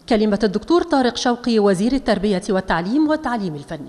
كلمة الدكتور طارق شوقي وزير التربية والتعليم والتعليم الفني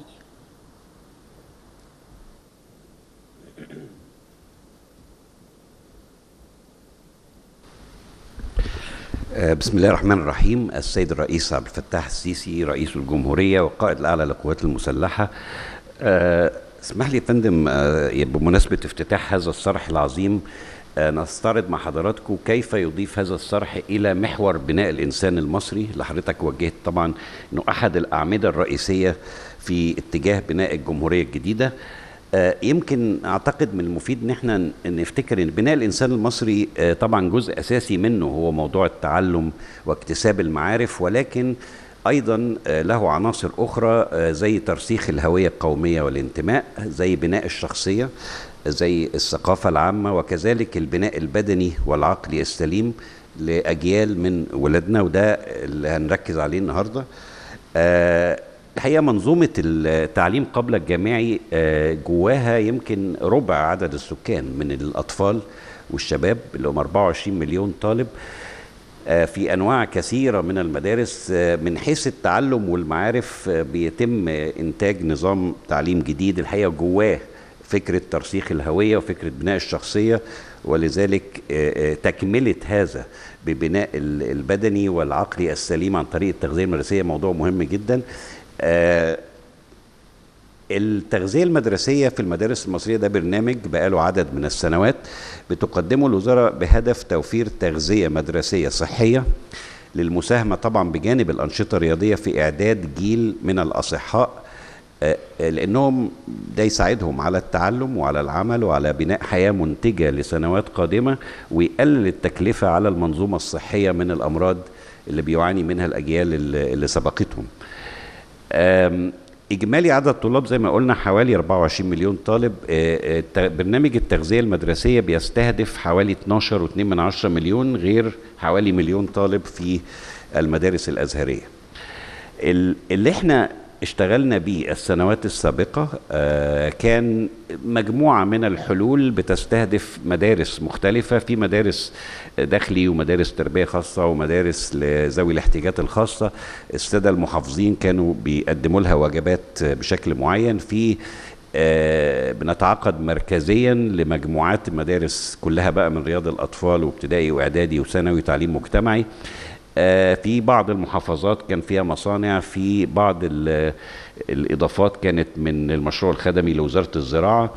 بسم الله الرحمن الرحيم السيد الرئيس عبد الفتاح السيسي رئيس الجمهورية والقائد الأعلى للقوات المسلحة اسمح لي يا فندم بمناسبة افتتاح هذا الصرح العظيم نستعرض مع حضراتكم كيف يضيف هذا الصرح إلى محور بناء الإنسان المصري اللي حضرتك وجهت طبعا أنه أحد الأعمدة الرئيسية في اتجاه بناء الجمهورية الجديدة يمكن اعتقد من المفيد ان احنا نفتكر ان بناء الانسان المصري طبعا جزء اساسي منه هو موضوع التعلم واكتساب المعارف ولكن ايضا له عناصر اخرى زي ترسيخ الهويه القوميه والانتماء زي بناء الشخصيه زي الثقافه العامه وكذلك البناء البدني والعقلي السليم لاجيال من ولادنا وده اللي هنركز عليه النهارده الحقيقه منظومه التعليم قبل الجامعي جواها يمكن ربع عدد السكان من الاطفال والشباب اللي هم 24 مليون طالب في انواع كثيره من المدارس من حيث التعلم والمعارف بيتم انتاج نظام تعليم جديد الحقيقه جواه فكره ترسيخ الهويه وفكره بناء الشخصيه ولذلك تكمله هذا ببناء البدني والعقلي السليم عن طريق التغذيه المدرسيه موضوع مهم جدا آه التغذية المدرسية في المدارس المصرية ده برنامج بقاله عدد من السنوات بتقدمه الوزارة بهدف توفير تغذية مدرسية صحية للمساهمة طبعا بجانب الأنشطة الرياضية في إعداد جيل من الأصحاء آه لأنهم ده يساعدهم على التعلم وعلى العمل وعلى بناء حياة منتجة لسنوات قادمة ويقلل التكلفة على المنظومة الصحية من الأمراض اللي بيعاني منها الأجيال اللي, اللي سبقتهم اجمالي عدد طلاب زي ما قلنا حوالي 24 مليون طالب برنامج التغذيه المدرسيه بيستهدف حوالي 12.2 من عشرة مليون غير حوالي مليون طالب في المدارس الازهريه اللي احنا اشتغلنا بيه السنوات السابقة كان مجموعة من الحلول بتستهدف مدارس مختلفة في مدارس داخلي ومدارس تربية خاصة ومدارس لذوي الاحتياجات الخاصة السادة المحافظين كانوا بيقدموا لها وجبات بشكل معين في بنتعاقد مركزيا لمجموعات المدارس كلها بقى من رياض الأطفال وابتدائي وإعدادي وثانوي وتعليم مجتمعي في بعض المحافظات كان فيها مصانع في بعض الإضافات كانت من المشروع الخدمي لوزارة الزراعة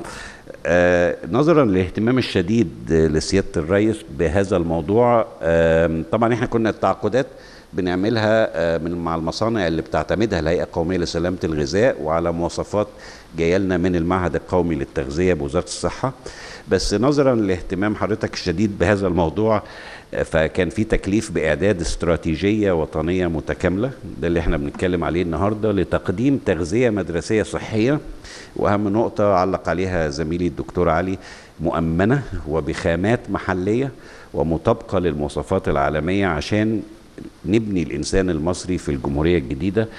نظرا للاهتمام الشديد لسيادة الرئيس بهذا الموضوع طبعا احنا كنا التعاقدات بنعملها من مع المصانع اللي بتعتمدها الهيئة القومية لسلامة الغذاء وعلى مواصفات جايه لنا من المعهد القومي للتغذية بوزارة الصحة بس نظرا لاهتمام حضرتك الشديد بهذا الموضوع فكان في تكليف باعداد استراتيجيه وطنيه متكامله ده اللي احنا بنتكلم عليه النهارده لتقديم تغذيه مدرسيه صحيه واهم نقطه علق عليها زميلي الدكتور علي مؤمنه وبخامات محليه ومطابقه للمواصفات العالميه عشان نبني الانسان المصري في الجمهوريه الجديده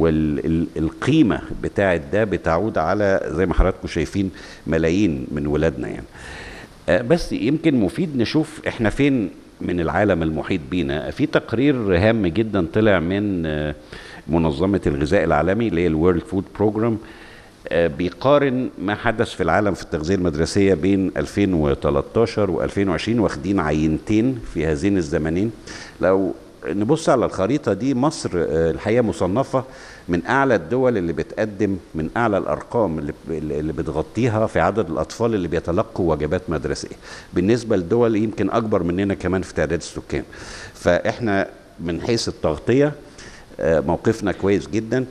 والقيمه بتاعه ده بتعود على زي ما حضراتكم شايفين ملايين من ولادنا يعني بس يمكن مفيد نشوف احنا فين من العالم المحيط بينا في تقرير هام جدا طلع من منظمة الغذاء العالمي اللي هي الورلد فود بروجرام بيقارن ما حدث في العالم في التغذية المدرسية بين 2013 و2020 واخدين عينتين في هذين الزمنين لو نبص على الخريطة دي مصر الحقيقة مصنفة من أعلى الدول اللي بتقدم من أعلى الأرقام اللي, اللي بتغطيها في عدد الأطفال اللي بيتلقوا وجبات مدرسية بالنسبة لدول يمكن أكبر مننا كمان في تعداد السكان فإحنا من حيث التغطية موقفنا كويس جدا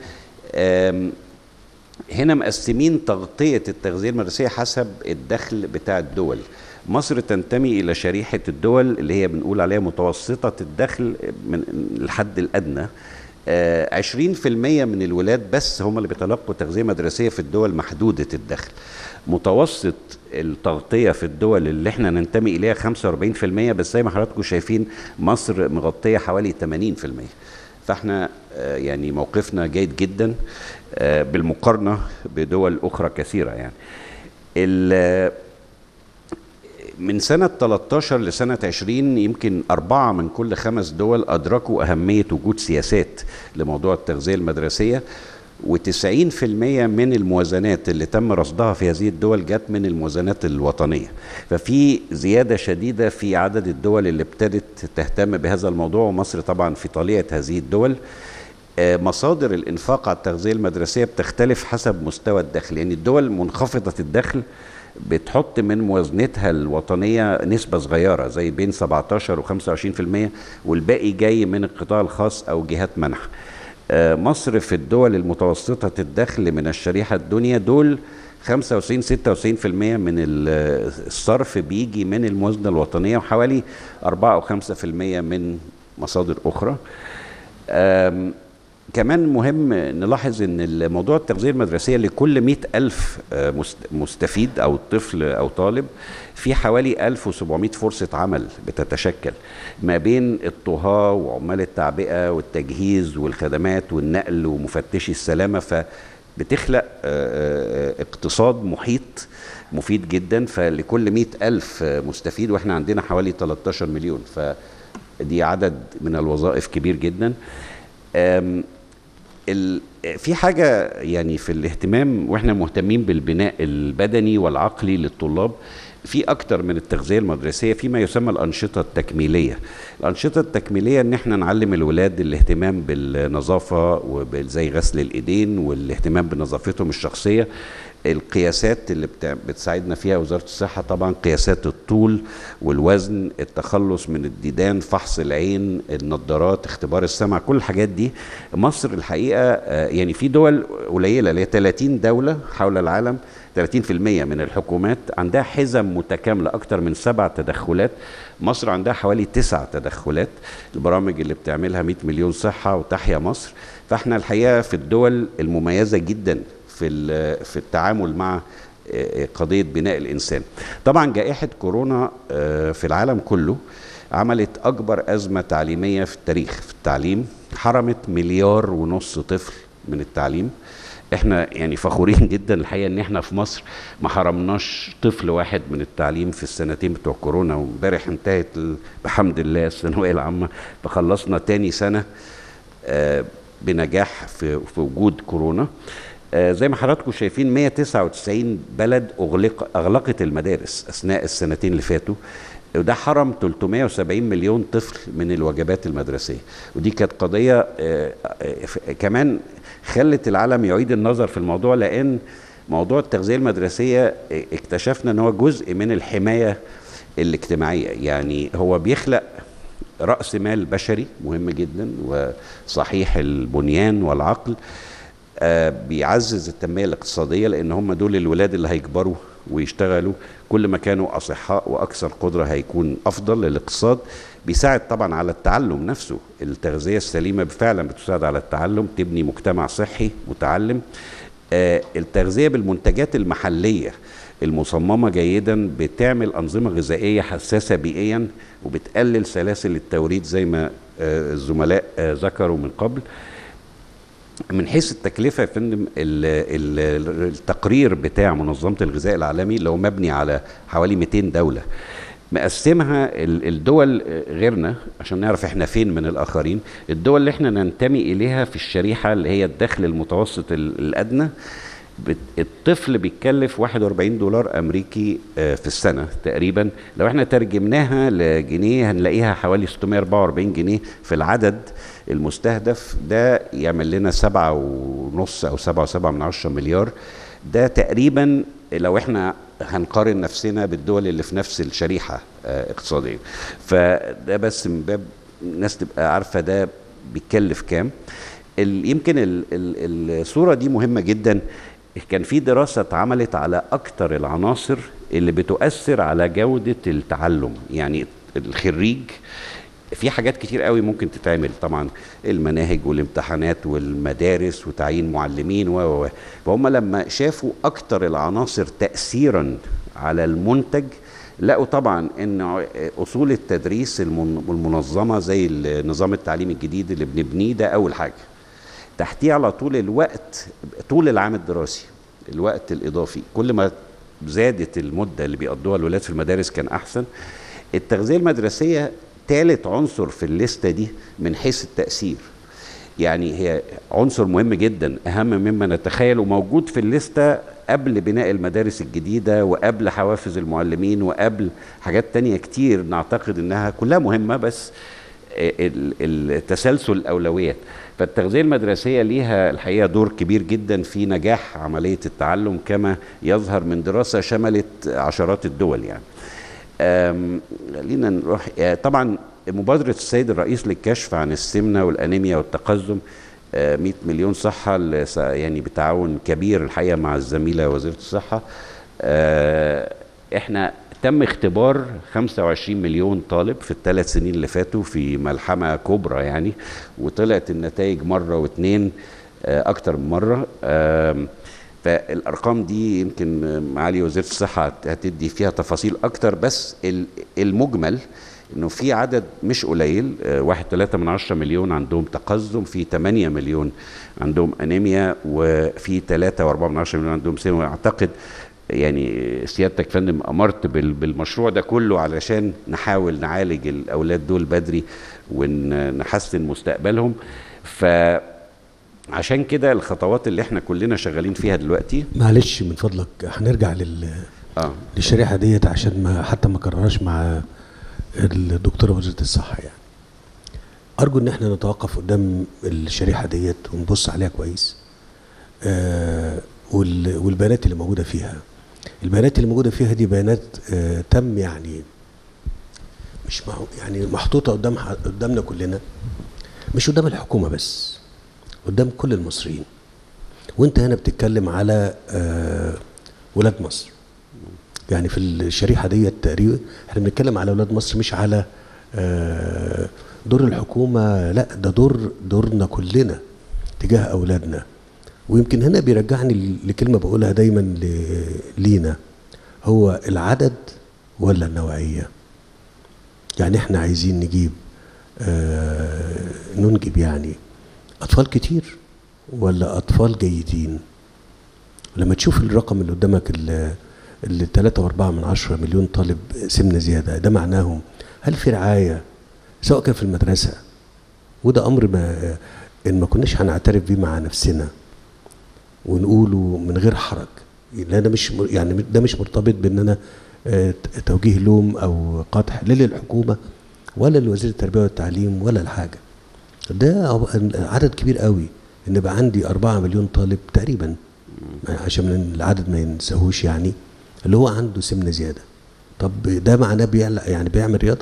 هنا مقسمين تغطية التغذية المدرسية حسب الدخل بتاع الدول مصر تنتمي إلى شريحة الدول اللي هي بنقول عليها متوسطة الدخل من الحد الأدنى عشرين في المية من الولاد بس هم اللي بيتلقوا تغذية مدرسية في الدول محدودة الدخل متوسط التغطية في الدول اللي احنا ننتمي إليها 45% بس زي ما حضراتكم شايفين مصر مغطية حوالي 80% فاحنا يعني موقفنا جيد جدا بالمقارنة بدول أخرى كثيرة يعني من سنة 13 لسنة 20 يمكن أربعة من كل خمس دول أدركوا أهمية وجود سياسات لموضوع التغذية المدرسية و90% من الموازنات اللي تم رصدها في هذه الدول جت من الموازنات الوطنية ففي زيادة شديدة في عدد الدول اللي ابتدت تهتم بهذا الموضوع ومصر طبعا في طليعة هذه الدول مصادر الإنفاق على التغذية المدرسية بتختلف حسب مستوى الدخل يعني الدول منخفضة الدخل بتحط من موازنتها الوطنية نسبة صغيرة زي بين 17 و 25% والباقي جاي من القطاع الخاص أو جهات منح مصر في الدول المتوسطة الدخل من الشريحة الدنيا دول 95 96% من الصرف بيجي من الموازنة الوطنية وحوالي 4 أو 5% من مصادر أخرى كمان مهم نلاحظ ان موضوع التغذيه المدرسيه لكل مئة ألف مستفيد او طفل او طالب في حوالي 1700 فرصه عمل بتتشكل ما بين الطهاه وعمال التعبئه والتجهيز والخدمات والنقل ومفتشي السلامه فبتخلق اقتصاد محيط مفيد جدا فلكل مئة ألف مستفيد واحنا عندنا حوالي 13 مليون فدي عدد من الوظائف كبير جدا في حاجة يعني في الاهتمام واحنا مهتمين بالبناء البدني والعقلي للطلاب في أكتر من التغذية المدرسية فيما يسمى الأنشطة التكميلية الأنشطة التكميلية إن احنا نعلم الولاد الاهتمام بالنظافة وزي غسل الإيدين والاهتمام بنظافتهم الشخصية القياسات اللي بتساعدنا فيها وزارة الصحة طبعا قياسات الطول والوزن التخلص من الديدان فحص العين النظارات اختبار السمع كل الحاجات دي مصر الحقيقة يعني في دول قليلة اللي هي 30 دولة حول العالم 30% من الحكومات عندها حزم متكاملة أكثر من سبع تدخلات مصر عندها حوالي تسع تدخلات البرامج اللي بتعملها 100 مليون صحة وتحيا مصر فاحنا الحقيقة في الدول المميزة جدا في في التعامل مع قضيه بناء الانسان. طبعا جائحه كورونا في العالم كله عملت اكبر ازمه تعليميه في التاريخ في التعليم حرمت مليار ونص طفل من التعليم احنا يعني فخورين جدا الحقيقه ان احنا في مصر ما حرمناش طفل واحد من التعليم في السنتين بتوع كورونا وامبارح انتهت بحمد الله الثانويه العامه فخلصنا تاني سنه بنجاح في, في وجود كورونا آه زي ما حضراتكم شايفين 199 بلد أغلق أغلقت المدارس أثناء السنتين اللي فاتوا وده حرم 370 مليون طفل من الوجبات المدرسية ودي كانت قضية آه آه كمان خلت العالم يعيد النظر في الموضوع لأن موضوع التغذية المدرسية اكتشفنا أن هو جزء من الحماية الاجتماعية يعني هو بيخلق رأس مال بشري مهم جدا وصحيح البنيان والعقل آه بيعزز التنميه الاقتصاديه لان هم دول الولاد اللي هيكبروا ويشتغلوا كل ما كانوا اصحاء واكثر قدره هيكون افضل للاقتصاد بيساعد طبعا على التعلم نفسه التغذيه السليمه فعلا بتساعد على التعلم تبني مجتمع صحي متعلم آه التغذيه بالمنتجات المحليه المصممه جيدا بتعمل انظمه غذائيه حساسه بيئيا وبتقلل سلاسل التوريد زي ما آه الزملاء ذكروا من قبل من حيث التكلفة يا فندم التقرير بتاع منظمة الغذاء العالمي اللي هو مبني على حوالي 200 دولة مقسمها الدول غيرنا عشان نعرف احنا فين من الاخرين الدول اللي احنا ننتمي اليها في الشريحة اللي هي الدخل المتوسط الادنى الطفل بيتكلف 41 دولار امريكي في السنه تقريبا لو احنا ترجمناها لجنيه هنلاقيها حوالي 644 جنيه في العدد المستهدف ده يعمل لنا سبعة ونص أو سبعة وسبعة من عشرة مليار ده تقريبا لو احنا هنقارن نفسنا بالدول اللي في نفس الشريحة اه اقتصاديا فده بس من باب الناس تبقى عارفة ده بيتكلف كام يمكن ال ال الصورة دي مهمة جدا كان في دراسة اتعملت على أكتر العناصر اللي بتؤثر على جودة التعلم يعني الخريج في حاجات كتير قوي ممكن تتعمل طبعا المناهج والامتحانات والمدارس وتعيين معلمين و فهم لما شافوا اكتر العناصر تاثيرا على المنتج لقوا طبعا ان اصول التدريس المنظمه زي النظام التعليمي الجديد اللي بنبنيه ده اول حاجه تحتيه على طول الوقت طول العام الدراسي الوقت الاضافي كل ما زادت المده اللي بيقضوها الولاد في المدارس كان احسن التغذيه المدرسيه ثالث عنصر في الليسته دي من حيث التاثير يعني هي عنصر مهم جدا اهم مما نتخيل وموجود في الليسته قبل بناء المدارس الجديده وقبل حوافز المعلمين وقبل حاجات تانية كتير نعتقد انها كلها مهمه بس ال- التسلسل الاولويات فالتغذيه المدرسيه ليها الحقيقه دور كبير جدا في نجاح عمليه التعلم كما يظهر من دراسه شملت عشرات الدول يعني أم، خلينا نروح آه، طبعا مبادرة السيد الرئيس للكشف عن السمنة والأنيميا والتقزم آه، 100 مليون صحة ل- س- يعني بتعاون كبير الحقيقة مع الزميلة وزيرة الصحة آه، احنا تم اختبار 25 مليون طالب في الثلاث سنين اللي فاتوا في ملحمة كبرى يعني وطلعت النتائج مرة واثنين آه، أكتر من مرة آم، فالارقام دي يمكن معالي وزيره الصحه هت- هتدي فيها تفاصيل اكتر بس ال- المجمل انه في عدد مش قليل آه، واحد ثلاثة من عشرة مليون عندهم تقزم في 8 مليون عندهم انيميا وفي ثلاثة وأربعة من عشرة مليون عندهم سمنة اعتقد يعني سيادتك فندم امرت بال- بالمشروع ده كله علشان نحاول نعالج الاولاد دول بدري ونحسن مستقبلهم ف عشان كده الخطوات اللي احنا كلنا شغالين فيها دلوقتي معلش من فضلك هنرجع لل اه للشريحه ديت عشان ما حتى ما كررهاش مع الدكتوره وزيره الصحه يعني ارجو ان احنا نتوقف قدام الشريحه ديت ونبص عليها كويس آه وال- والبيانات اللي موجوده فيها البيانات اللي موجوده فيها دي بيانات آه تم يعني مش مع يعني محطوطه قدام ح- قدامنا كلنا مش قدام الحكومه بس قدام كل المصريين وانت هنا بتتكلم على آه ولاد مصر يعني في الشريحه ديت تقريبا احنا بنتكلم على ولاد مصر مش على آه دور الحكومه لا ده دور دورنا كلنا تجاه اولادنا ويمكن هنا بيرجعني ل- لكلمه بقولها دايما ل- لينا هو العدد ولا النوعيه يعني احنا عايزين نجيب آه ننجب يعني اطفال كتير ولا اطفال جيدين لما تشوف الرقم اللي قدامك ال- اللي 3 و4 من عشرة مليون طالب سمنة زيادة ده معناهم هل في رعاية سواء كان في المدرسة وده أمر ما إن ما كناش هنعترف بيه مع نفسنا ونقوله من غير حرج لأن ده مش يعني ده مش مرتبط بإن أنا آه، توجيه لوم أو قدح لا للحكومة ولا لوزير التربية والتعليم ولا الحاجة ده عدد كبير قوي ان يبقى عندي أربعة مليون طالب تقريبا عشان من العدد ما ينساهوش يعني اللي هو عنده سمنه زياده طب ده معناه بيعلق يعني بيعمل رياضه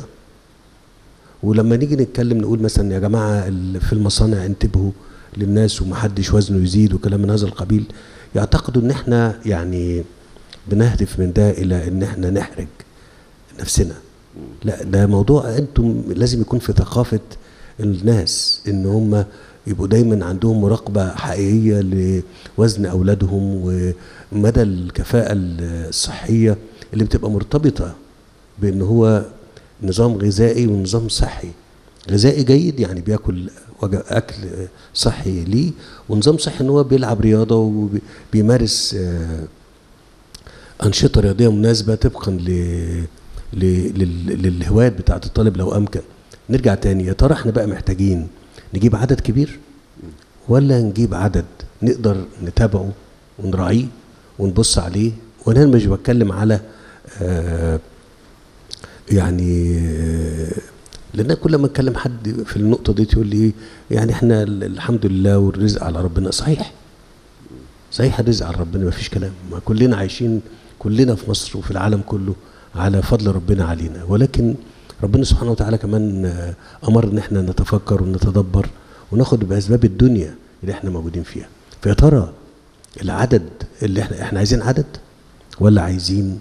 ولما نيجي نتكلم نقول مثلا يا جماعه ال- في المصانع انتبهوا للناس ومحدش وزنه يزيد وكلام من هذا القبيل يعتقدوا ان احنا يعني بنهدف من ده الى ان احنا نحرج نفسنا لا ده موضوع انتم لازم يكون في ثقافه الناس ان هم يبقوا دايما عندهم مراقبه حقيقيه لوزن اولادهم ومدى الكفاءه الصحيه اللي بتبقى مرتبطه بان هو نظام غذائي ونظام صحي غذائي جيد يعني بياكل وج- اكل صحي ليه ونظام صحي ان هو بيلعب رياضه وبيمارس آه، انشطه رياضيه مناسبه طبقا ل ل- لل- للهوايات بتاعت الطالب لو امكن نرجع تاني يا ترى احنا بقى محتاجين نجيب عدد كبير ولا نجيب عدد نقدر نتابعه ونراعيه ونبص عليه وانا مش بتكلم على آه يعني آه، لان كل ما اتكلم حد في النقطه دي يقول لي يعني احنا ال- الحمد لله والرزق على ربنا صحيح صحيح الرزق على ربنا ما فيش كلام ما كلنا عايشين كلنا في مصر وفي العالم كله على فضل ربنا علينا ولكن ربنا سبحانه وتعالى كمان آه، امر ان احنا نتفكر ونتدبر وناخد باسباب الدنيا اللي احنا موجودين فيها فيا ترى العدد اللي احنا احنا عايزين عدد ولا عايزين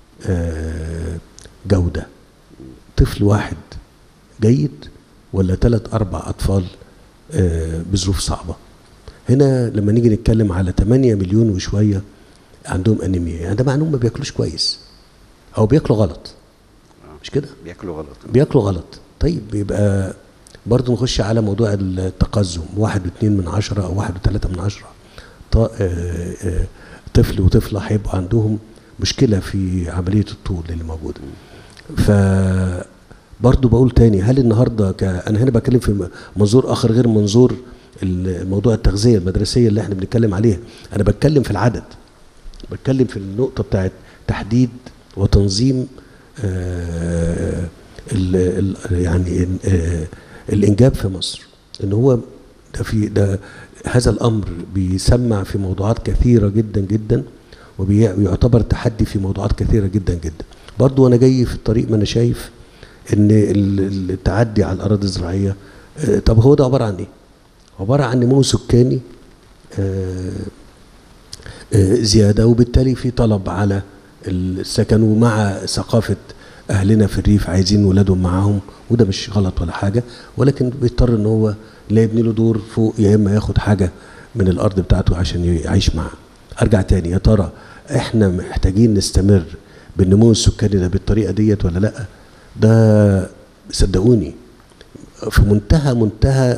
آه، جوده طفل واحد جيد ولا ثلاث اربع اطفال آه، بظروف صعبه هنا لما نيجي نتكلم على 8 مليون وشويه عندهم انيميا يعني ده معناه إنهم ما بياكلوش كويس او بياكلوا غلط مش كده بياكلوا غلط بياكلوا غلط طيب يبقى برضه نخش على موضوع التقزم واحد واثنين من عشرة أو واحد وثلاثة من عشرة ط- آه، آه، طفل وطفلة هيبقى عندهم مشكله في عمليه الطول اللي موجوده ف برضه بقول تاني هل النهارده ك... انا هنا بتكلم في منظور اخر غير منظور موضوع التغذيه المدرسيه اللي احنا بنتكلم عليها انا بتكلم في العدد بتكلم في النقطه بتاعت تحديد وتنظيم آه ال ال يعني آه الانجاب في مصر ان هو ده في ده هذا الامر بيسمع في موضوعات كثيره جدا جدا وبيعتبر تحدي في موضوعات كثيره جدا جدا برضو وانا جاي في الطريق ما انا شايف ان التعدي على الاراضي الزراعيه آه طب هو ده عباره عن ايه عباره عن نمو سكاني آه آه زياده وبالتالي في طلب على السكن ومع ثقافه اهلنا في الريف عايزين ولادهم معاهم وده مش غلط ولا حاجه ولكن بيضطر ان هو لا يبني له دور فوق يا اما ياخد حاجه من الارض بتاعته عشان يعيش معاه ارجع تاني يا ترى احنا محتاجين نستمر بالنمو السكاني ده بالطريقه ديت ولا لا ده صدقوني في منتهى منتهى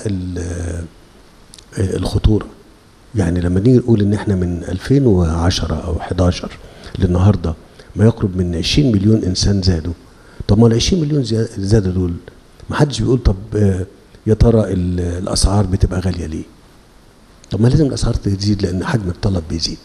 الخطوره يعني لما نيجي نقول ان احنا من 2010 او 11 للنهارده ما يقرب من 20 مليون انسان زادوا طب ما ال 20 مليون زادوا دول ما حدش بيقول طب يا ترى الاسعار بتبقى غاليه ليه طب ما لازم الاسعار تزيد لان حجم الطلب بيزيد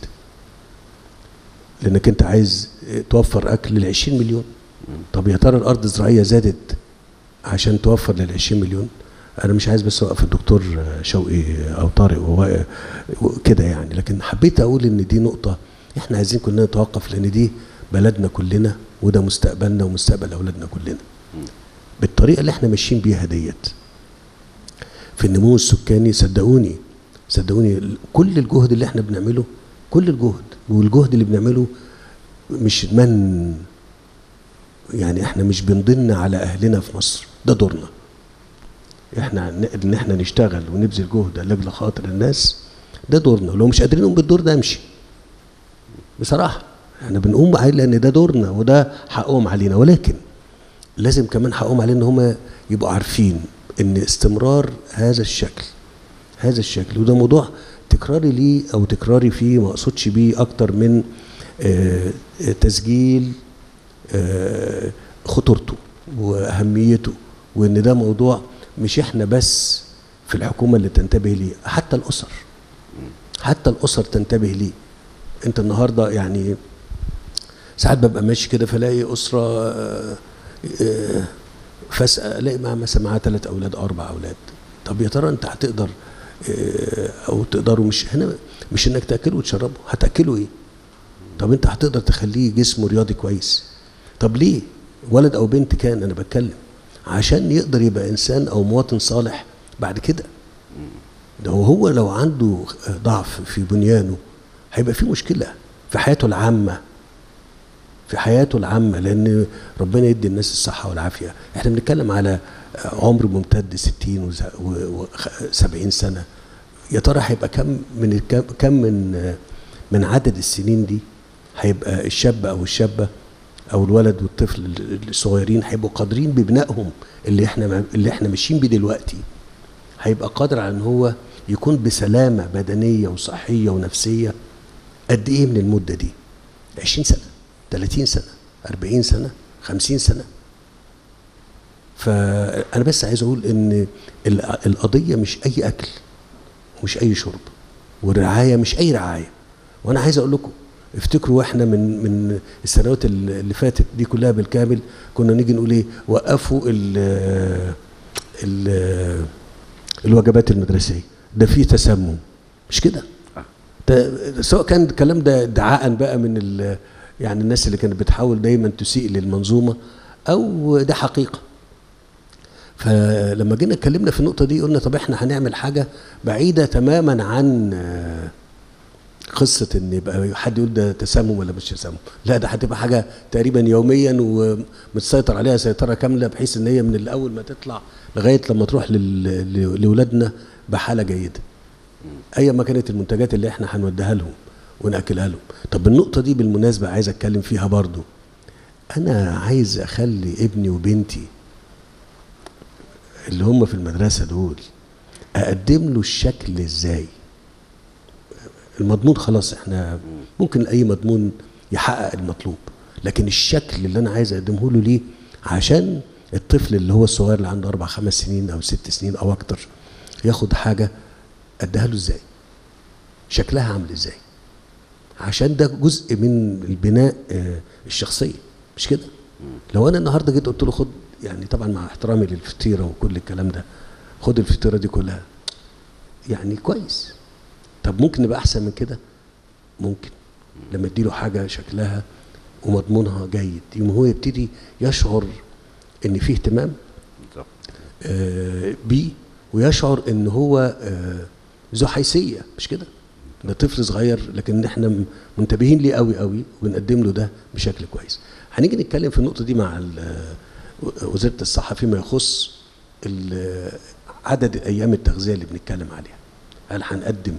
لانك انت عايز توفر اكل لل 20 مليون طب يا ترى الارض الزراعيه زادت عشان توفر لل 20 مليون انا مش عايز بس اوقف الدكتور شوقي او طارق كده يعني لكن حبيت اقول ان دي نقطه احنا عايزين كلنا نتوقف لان دي بلدنا كلنا وده مستقبلنا ومستقبل اولادنا كلنا بالطريقه اللي احنا ماشيين بيها ديت في النمو السكاني صدقوني صدقوني كل الجهد اللي احنا بنعمله كل الجهد والجهد اللي بنعمله مش من يعني احنا مش بنضن على اهلنا في مصر ده دورنا احنا ان احنا نشتغل ونبذل جهد لاجل خاطر الناس ده دورنا لو مش قادرين نقوم بالدور ده امشي بصراحه احنا بنقوم عليه لان ده دورنا وده حقهم علينا ولكن لازم كمان حقهم علينا ان هم يبقوا عارفين ان استمرار هذا الشكل هذا الشكل وده موضوع تكراري ليه او تكراري فيه ما اقصدش بيه اكتر من آه تسجيل آه خطورته واهميته وان ده موضوع مش احنا بس في الحكومه اللي تنتبه ليه حتى الاسر حتى الاسر تنتبه ليه انت النهارده يعني ساعات ببقى ماشي كده فلاقي اسره آه فاسأل الاقي معاه مثلا معاه ثلاث اولاد او اربع اولاد طب يا ترى انت هتقدر او تقدروا مش هنا مش انك تاكله وتشربه هتاكله ايه طب انت هتقدر تخليه جسمه رياضي كويس طب ليه ولد او بنت كان انا بتكلم عشان يقدر يبقى انسان او مواطن صالح بعد كده ده هو لو عنده ضعف في بنيانه هيبقى في مشكله في حياته العامه في حياته العامة لأن ربنا يدي الناس الصحة والعافية احنا بنتكلم على عمر ممتد 60 و 70 سنة يا ترى هيبقى كم من كم من من عدد السنين دي هيبقى الشاب أو الشابة أو الولد والطفل الصغيرين هيبقوا قادرين ببنائهم اللي احنا اللي احنا ماشيين بيه دلوقتي هيبقى قادر على ان هو يكون بسلامة بدنية وصحية ونفسية قد ايه من المدة دي 20 سنة 30 سنة 40 سنة 50 سنة فأنا بس عايز أقول إن القضية مش أي أكل ومش أي شرب والرعاية مش أي رعاية وأنا عايز أقول لكم افتكروا واحنا من من السنوات اللي فاتت دي كلها بالكامل كنا نيجي نقول ايه وقفوا ال ال الوجبات المدرسيه ده فيه تسمم مش كده سواء كان الكلام ده ادعاء بقى من يعني الناس اللي كانت بتحاول دايما تسيء للمنظومه او ده حقيقه فلما جينا اتكلمنا في النقطه دي قلنا طب احنا هنعمل حاجه بعيده تماما عن قصه ان يبقى حد يقول ده تسمم ولا مش تسمم لا ده هتبقى حاجه تقريبا يوميا ومتسيطر عليها سيطره كامله بحيث ان هي من الاول ما تطلع لغايه لما تروح لاولادنا بحاله جيده ايا ما كانت المنتجات اللي احنا هنوديها لهم وناكلها لهم طب النقطه دي بالمناسبه عايز اتكلم فيها برضو انا عايز اخلي ابني وبنتي اللي هم في المدرسه دول اقدم له الشكل ازاي المضمون خلاص احنا ممكن اي مضمون يحقق المطلوب لكن الشكل اللي انا عايز اقدمه له ليه عشان الطفل اللي هو الصغير اللي عنده اربع خمس سنين او ست سنين او اكتر ياخد حاجه اديها له ازاي شكلها عامل ازاي عشان ده جزء من البناء آه، الشخصيه مش كده لو انا النهارده جيت قلت له خد يعني طبعا مع احترامي للفطيره وكل الكلام ده خد الفطيره دي كلها يعني كويس طب ممكن نبقى احسن من كده ممكن لما اديله حاجه شكلها ومضمونها جيد يوم هو يبتدي يشعر ان فيه اهتمام بالظبط آه، بيه ويشعر ان هو آه، ذو حيثيه مش كده ده طفل صغير لكن احنا م- منتبهين ليه قوي قوي وبنقدم له ده بشكل كويس هنيجي نتكلم في النقطه دي مع ال- وزاره الصحه فيما يخص ال- عدد ايام التغذيه اللي بنتكلم عليها هل هنقدم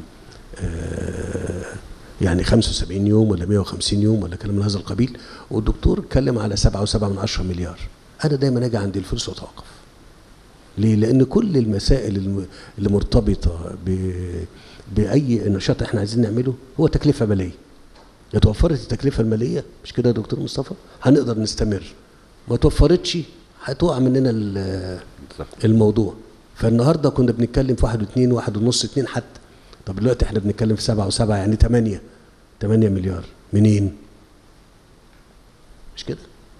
آه، يعني 75 يوم ولا 150 يوم ولا كلام من هذا القبيل والدكتور اتكلم على 7.7 من 10 مليار انا دايما اجي عند الفلوس واتوقف ليه؟ لأن كل المسائل الم- اللي مرتبطة ب... بأي نشاط احنا عايزين نعمله هو تكلفة مالية. لو توفرت التكلفة المالية مش كده يا دكتور مصطفى؟ هنقدر نستمر. ما توفرتش هتقع مننا ال- بالظبط الموضوع. فالنهارده كنا بنتكلم في واحد واثنين واحد ونص اتنين حتى. طب دلوقتي احنا بنتكلم في سبعة وسبعة يعني ثمانية. ثمانية مليار منين؟ مش كده؟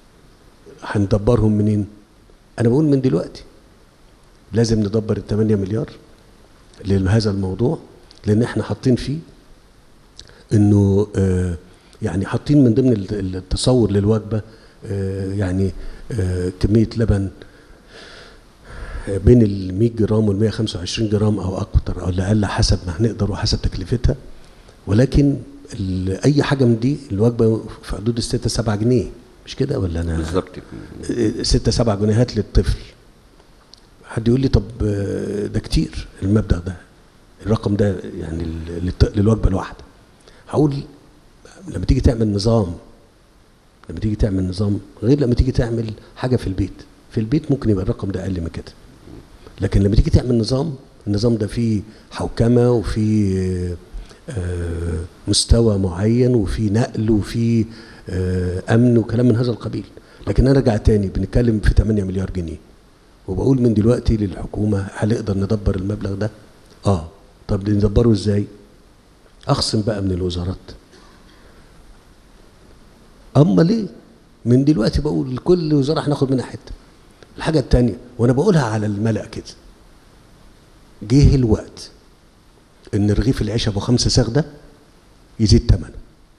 هندبرهم منين؟ أنا بقول من دلوقتي. لازم ندبر ال 8 مليار لهذا الموضوع لان احنا حاطين فيه انه آه يعني حاطين من ضمن ال- التصور للوجبه آه يعني آه كميه لبن آه، بين ال 100 جرام وال 125 جرام او اكتر او اقل حسب ما هنقدر وحسب تكلفتها ولكن ال- اي حاجه من دي الوجبه في حدود ال 6 7 جنيه مش كده ولا انا بالظبط ستة سبعة جنيهات للطفل حد يقول لي طب آه، ده كتير المبدأ ده الرقم ده يعني لل- للت- للوجبة الواحدة هقول لما تيجي تعمل نظام لما تيجي تعمل نظام غير لما تيجي تعمل حاجة في البيت في البيت ممكن يبقى الرقم ده أقل من كده لكن لما تيجي تعمل نظام النظام ده فيه حوكمة وفيه آه، مستوى معين وفيه نقل وفيه آه، أمن وكلام من هذا القبيل لكن أنا أرجع تاني بنتكلم في 8 مليار جنيه وبقول من دلوقتي للحكومة هل نقدر ندبر المبلغ ده؟ اه طب ندبره ازاي؟ اخصم بقى من الوزارات اما ليه؟ من دلوقتي بقول لكل وزارة هناخد منها حتة الحاجة التانية وانا بقولها على الملأ كده جه الوقت ان رغيف العيش ابو خمسة ساغ ده يزيد ثمنه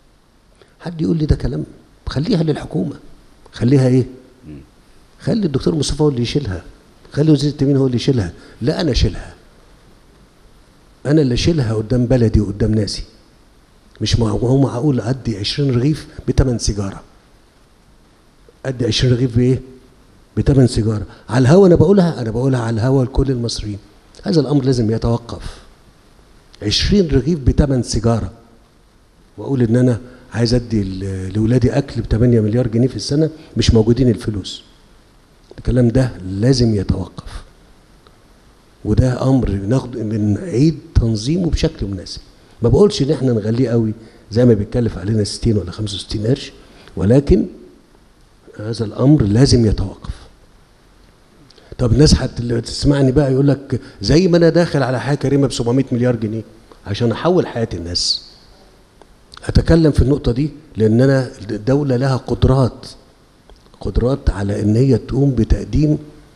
حد يقول لي ده كلام خليها للحكومة خليها ايه؟ خلي الدكتور مصطفى هو اللي يشيلها خلي وزير التموين هو اللي يشيلها لا انا اشيلها انا اللي اشيلها قدام بلدي وقدام ناسي مش مع- هو معقول ادي 20 رغيف بثمن سيجاره ادي 20 رغيف بايه بثمن سيجاره على الهوا انا بقولها انا بقولها على الهوا لكل المصريين هذا الامر لازم يتوقف 20 رغيف بثمن سيجاره واقول ان انا عايز ادي ل- لاولادي اكل ب 8 مليار جنيه في السنه مش موجودين الفلوس الكلام ده لازم يتوقف وده امر ناخد بنعيد تنظيمه بشكل مناسب ما بقولش ان احنا نغليه قوي زي ما بيتكلف علينا 60 ولا 65 قرش ولكن هذا الامر لازم يتوقف طب الناس هتسمعني بقى يقول لك زي ما انا داخل على حياه كريمه ب 700 مليار جنيه عشان احول حياه الناس اتكلم في النقطه دي لان انا الدوله لها قدرات قدرات على ان هي تقوم بتقديم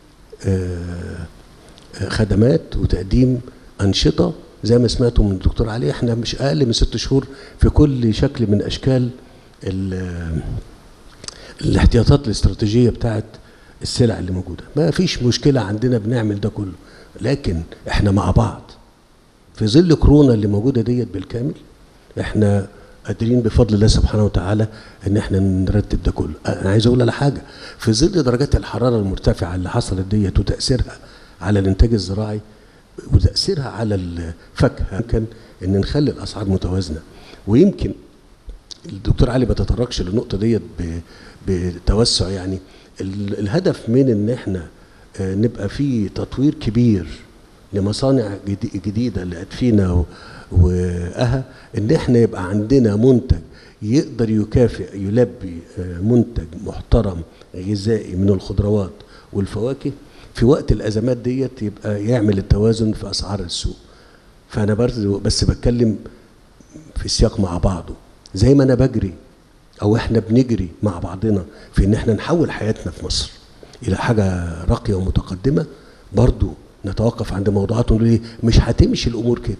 آه، آه، خدمات وتقديم انشطه زي ما سمعتوا من الدكتور علي احنا مش اقل من ست شهور في كل شكل من اشكال ال- الاحتياطات الاستراتيجيه بتاعت السلع اللي موجوده ما فيش مشكله عندنا بنعمل ده كله لكن احنا مع بعض في ظل كورونا اللي موجوده ديت بالكامل احنا قادرين بفضل الله سبحانه وتعالى ان احنا نرتب ده كله انا عايز اقول على حاجه في ظل درجات الحراره المرتفعه اللي حصلت ديت وتاثيرها على الانتاج الزراعي وتاثيرها على الفاكهه كان ان نخلي الاسعار متوازنه ويمكن الدكتور علي ما تطرقش للنقطه ديت ب- بتوسع يعني ال- الهدف من ان احنا آه، نبقى في تطوير كبير لمصانع جدي- جديده لادفينا و- واها ان احنا يبقى عندنا منتج يقدر يكافئ يلبي آه، منتج محترم غذائي من الخضروات والفواكه في وقت الازمات ديت يبقى يعمل التوازن في اسعار السوق فانا برضه بس بتكلم في سياق مع بعضه زي ما انا بجري او احنا بنجري مع بعضنا في ان احنا نحول حياتنا في مصر الى حاجه راقيه ومتقدمه برضو نتوقف عند موضوعات ونقول ايه مش هتمشي الامور كده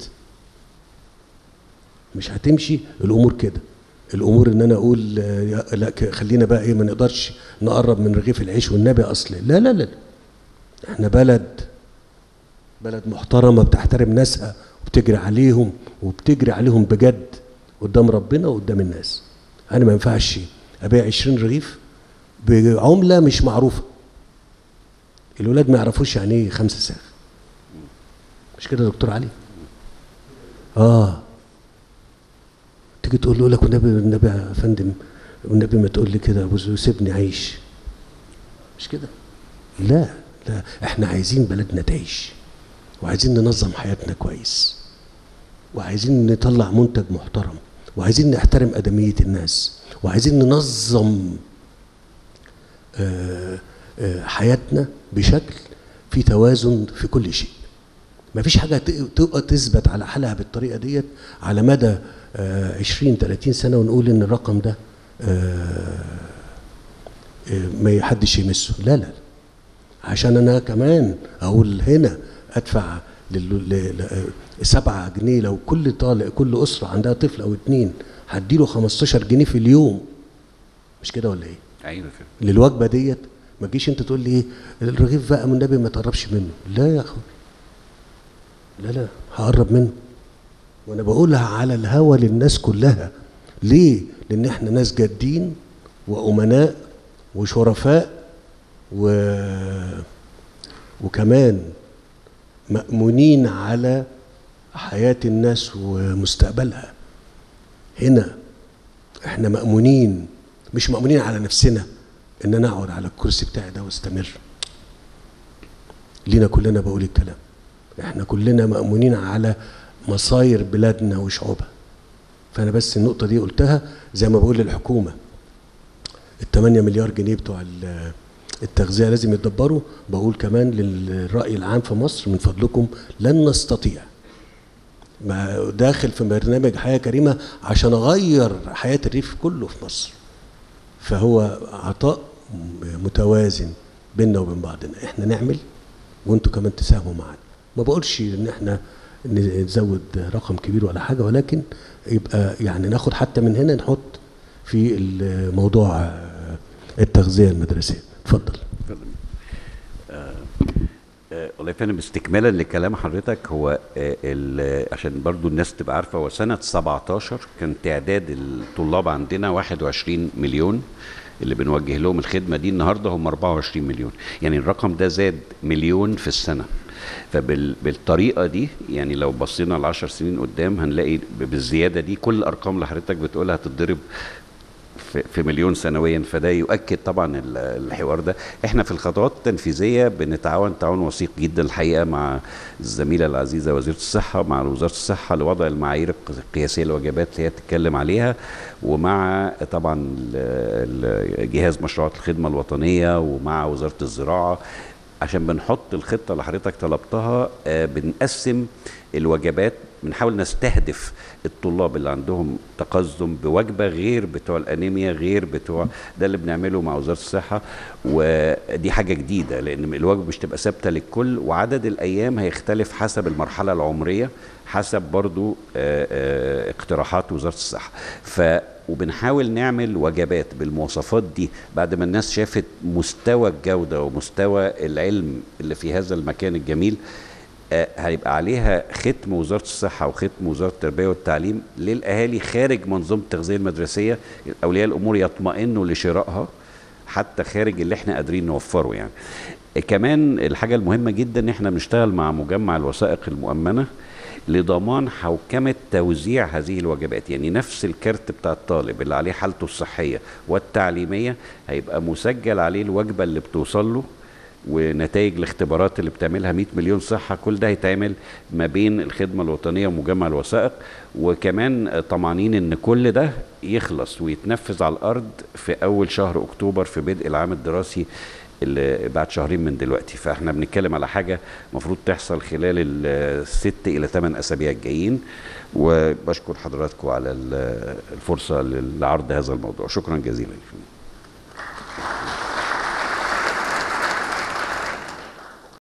مش هتمشي الامور كده الامور ان انا اقول آه، يا- لا ك- خلينا بقى ايه ما نقدرش نقرب من رغيف العيش والنبي اصل لا لا لا احنا بلد بلد محترمه بتحترم ناسها وبتجري عليهم وبتجري عليهم بجد قدام ربنا وقدام الناس انا ما ينفعش ابيع 20 رغيف بعمله مش معروفه الولاد ما يعرفوش يعني ايه خمسة ساغ مش كده يا دكتور علي اه تيجي تقول له يقول لك والنبي والنبي يا فندم والنبي ما تقول لي كده يا ابو زو سيبني عيش مش كده لا لا احنا عايزين بلدنا تعيش وعايزين ننظم حياتنا كويس وعايزين نطلع منتج محترم وعايزين نحترم أدمية الناس وعايزين ننظم آه، آه، حياتنا بشكل في توازن في كل شيء ما فيش حاجة ت- تبقى تثبت على حالها بالطريقة ديت على مدى آه، 20 30 سنة ونقول إن الرقم ده آه، آه، ما حدش يمسه لا لا عشان انا كمان اقول هنا ادفع لل... ل... ل... سبعة جنيه لو كل طالق كل اسره عندها طفل او اتنين هديله 15 جنيه في اليوم مش كده ولا ايه؟ ايوه كده للوجبه ديت ما تجيش انت تقول لي ايه الرغيف بقى من النبي ما تقربش منه لا يا اخوي لا لا هقرب منه وانا بقولها على الهوى للناس كلها ليه لان احنا ناس جادين وامناء وشرفاء و... وكمان مأمونين على حياة الناس ومستقبلها هنا احنا مأمونين مش مأمونين على نفسنا ان انا اقعد على الكرسي بتاعي ده واستمر لينا كلنا بقول الكلام احنا كلنا مأمونين على مصاير بلادنا وشعوبها فانا بس النقطة دي قلتها زي ما بقول للحكومة ال 8 مليار جنيه بتوع ال- التغذية لازم يتدبروا بقول كمان للرأي العام في مصر من فضلكم لن نستطيع ما داخل في برنامج حياة كريمة عشان أغير حياة الريف كله في مصر فهو عطاء متوازن بيننا وبين بعضنا احنا نعمل وانتوا كمان تساهموا معانا ما بقولش ان احنا نزود رقم كبير ولا حاجه ولكن يبقى يعني ناخد حتى من هنا نحط في الموضوع آه، التغذيه المدرسيه اتفضل اتفضل. آه، آه، والله يا فندم استكمالا لكلام حضرتك هو آه، ال- عشان برضو الناس تبقى عارفه هو سنه 17 كان تعداد الطلاب عندنا 21 مليون اللي بنوجه لهم الخدمه دي النهارده هم 24 مليون يعني الرقم ده زاد مليون في السنه فبالطريقه دي يعني لو بصينا ل 10 سنين قدام هنلاقي ب- بالزياده دي كل الارقام اللي حضرتك بتقولها هتتضرب في في مليون سنويا فده يؤكد طبعا ال- الحوار ده احنا في الخطوات التنفيذيه بنتعاون تعاون وثيق جدا الحقيقه مع الزميله العزيزه وزيره الصحه مع وزاره الصحه لوضع المعايير الق- القياسيه للوجبات اللي هي تتكلم عليها ومع طبعا ال- ال- جهاز مشروعات الخدمه الوطنيه ومع وزاره الزراعه عشان بنحط الخطه اللي حضرتك طلبتها آه، بنقسم الوجبات بنحاول نستهدف الطلاب اللي عندهم تقزم بوجبه غير بتوع الانيميا غير بتوع ده اللي بنعمله مع وزاره الصحه ودي حاجه جديده لان الوجبه مش تبقى ثابته للكل وعدد الايام هيختلف حسب المرحله العمريه حسب برضو آه، آه، اقتراحات وزاره الصحه ف وبنحاول نعمل وجبات بالمواصفات دي بعد ما الناس شافت مستوى الجوده ومستوى العلم اللي في هذا المكان الجميل آه، هيبقى عليها ختم وزاره الصحه وختم وزاره التربيه والتعليم للاهالي خارج منظومه التغذيه المدرسيه اولياء الامور يطمئنوا لشرائها حتى خارج اللي احنا قادرين نوفره يعني آه، كمان الحاجه المهمه جدا ان احنا بنشتغل مع مجمع الوثائق المؤمنه لضمان حوكمة توزيع هذه الوجبات يعني نفس الكارت بتاع الطالب اللي عليه حالته الصحية والتعليمية هيبقى مسجل عليه الوجبة اللي بتوصل له ونتائج الاختبارات اللي بتعملها 100 مليون صحه كل ده هيتعمل ما بين الخدمه الوطنيه ومجمع الوثائق وكمان طمعانين ان كل ده يخلص ويتنفذ على الارض في اول شهر اكتوبر في بدء العام الدراسي اللي بعد شهرين من دلوقتي فاحنا بنتكلم على حاجه المفروض تحصل خلال الست الى ثمان اسابيع الجايين وبشكر حضراتكم على ال- الفرصه لعرض هذا الموضوع شكرا جزيلا